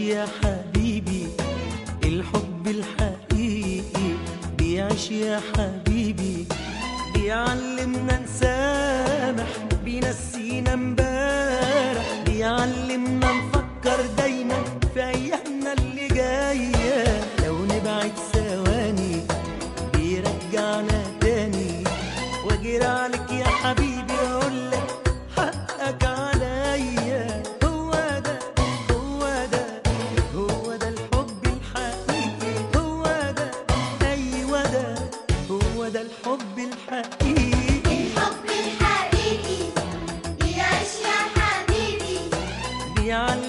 يا حبيبي الحب الحقيقي بيعيش يا حبيبي بيعلمنا نسامح بينسينا امبارح بيعلمنا نفكر دايما في ايامنا اللي جايه لو نبعد ثواني بيرجعنا تاني واجري عليك يا حبيبي اقول لك حقك عليا هو ده هو ده هو ده الحب الحقيقي هو ده ايوه ده هو ده الحب الحقيقي الحب الحقيقي بيعيش يا حبيبي بيعلمنا